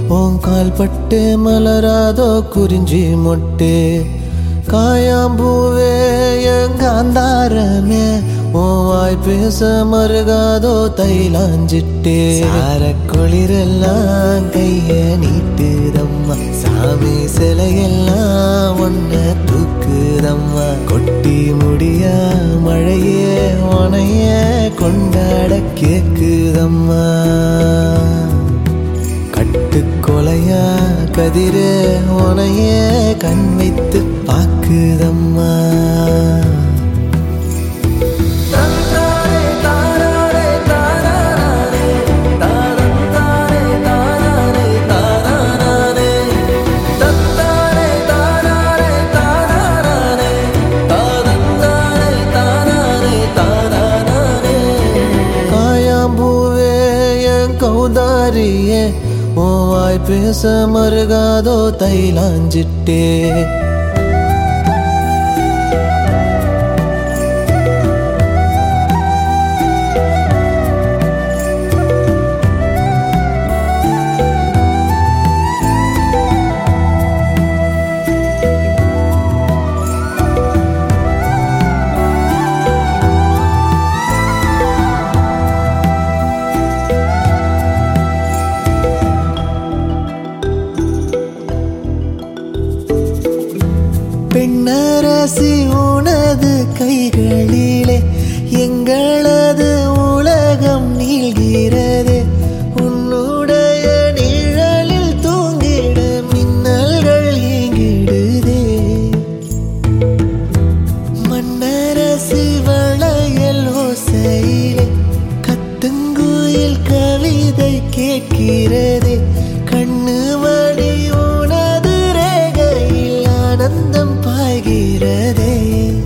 உன் கால் பட்டு மலராதோ குறிஞ்சி மொட்டு காயாம்பூவே எங்காந்தாரமே உன் வாய் பேச மருகாதோ தைலாஞ்சிட்டே சார குளிரெல்லாம் கைய நீட்டுதம்மா சாமி சிலையெல்லாம் ஒன்ன தூக்குதம்மா கொட்டி முடியா மழையே உனைய கொண்டாட கேக்குதம்மா கட்டுக்கொலையா கதிரே உனைய கண் வைத்து பாக்குதம்மா காயாம்பூவே என் கௌதாரியே உன் வாய் பேச மருகாதோ தைலாஞ்சிட்டே பெண்ணரசி உனது கைகளிலே எங்களது உலகம் நீள்கிறது உன்னுடைய நிழலில் தூங்கிட மின்னல்கள் ஈங்கிடுதே மன்னரசி வளையல் ஓசையிலே கத்துங்குயில் கவிதை கேட்கிறது கண்ணு மணி உனது ரேகையில் ஆனந்தம் பாய்கிறதே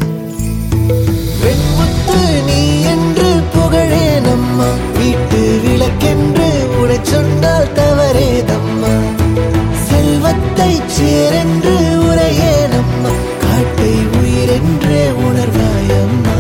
வெண்முத்து நீ என்று புகழேனம்மா வீட்டு விளக்கென்று உடை சொன்னால் தவறேதம்மா செல்வத்தை சேரென்று உரையேனம்மா காட்டை உயிரென்றே உணர்வாயம்மா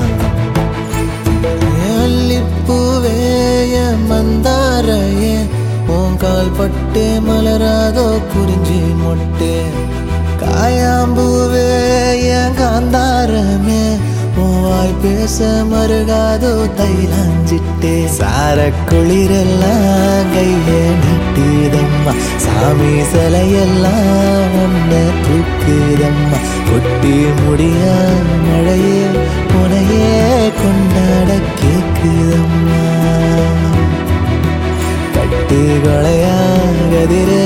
அல்லிப்பூவேய மந்தாரையே உன் கால் பட்டு மலராதோ குறிஞ்சி மொட்டு காயாம்பூவே என் காந்தாரமே உன் வாய் பேச மருகாதோ தைலாஞ்சிட்டே சார குளிரெல்லாம் கைய நீட்டுதம்மா சாமி சிலையெல்லாம் ஒன்ன தூக்குதம்மா கொட்டி முடியா மழையே உனையே கொண்டாட கேக்குதம்மா கட்டு கொலையா கதிரே